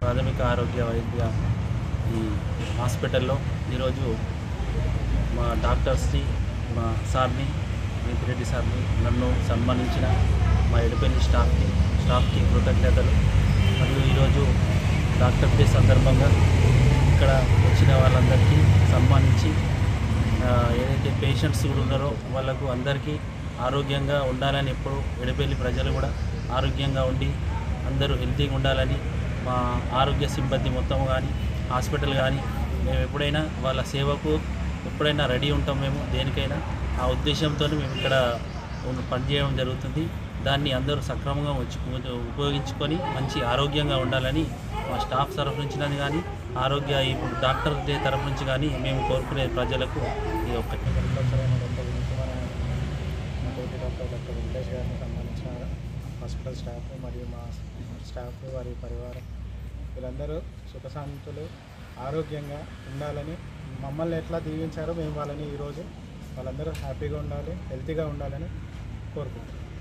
ప్రాథమిక ఆరోగ్య వైద్య ఈ హాస్పిటల్లో ఈరోజు మా డాక్టర్స్ని మా సార్ని రెడ్డి సార్ని నన్ను సన్మానించిన మా ఎడపల్లి స్టాఫ్కి స్టాఫ్కి కృతజ్ఞతలు మరియు ఈరోజు డాక్టర్ డే సందర్భంగా ఇక్కడ వచ్చిన వాళ్ళందరికీ సన్మానించి ఆ, ఏదైతే పేషెంట్స్ కూడా ఉన్నారో వాళ్ళకు అందరికీ ఆరోగ్యంగా ఉండాలని ఎప్పుడు ఎడపల్లి ప్రజలు కూడా ఆరోగ్యంగా ఉండి అందరూ హెల్తీగా ఉండాలని మా ఆరోగ్య సిబ్బంది మొత్తం కానీ హాస్పిటల్ కానీ మేము ఎప్పుడైనా వాళ్ళ సేవకు ఎప్పుడైనా రెడీ ఉంటాం మేము దేనికైనా ఆ ఉద్దేశంతో మేము ఇక్కడ ఉన్న- పనిచేయడం జరుగుతుంది దాన్ని అందరూ సక్రమంగా వచ్చి ఉపయోగించుకొని మంచి ఆరోగ్యంగా ఉండాలని మా స్టాఫ్ తరఫు నుంచి కానీ ఆరోగ్య ఇప్పుడు డాక్టర్ డే తరఫు నుంచి కానీ మేము కోరుకునే ప్రజలకు ఇది ఒక్కటి అగ్రికల్చర్ డాక్టర్ వినయకుమార్ మా తోటి డాక్టర్ డాక్టర్ వెంకటేష్ గారిని సంబంధించిన హాస్పిటల్ స్టాఫ్ మరియు మా స్టాఫ్ వారి పరివారం వీరందరూ సుఖశాంతులు ఆరోగ్యంగా ఉండాలని మమ్మల్ని ఎట్లా దీవించారో మేము వాళ్ళని ఈరోజు వాళ్ళందరూ హ్యాపీగా ఉండాలి హెల్తీగా ఉండాలని కోరుకుంటున్నాం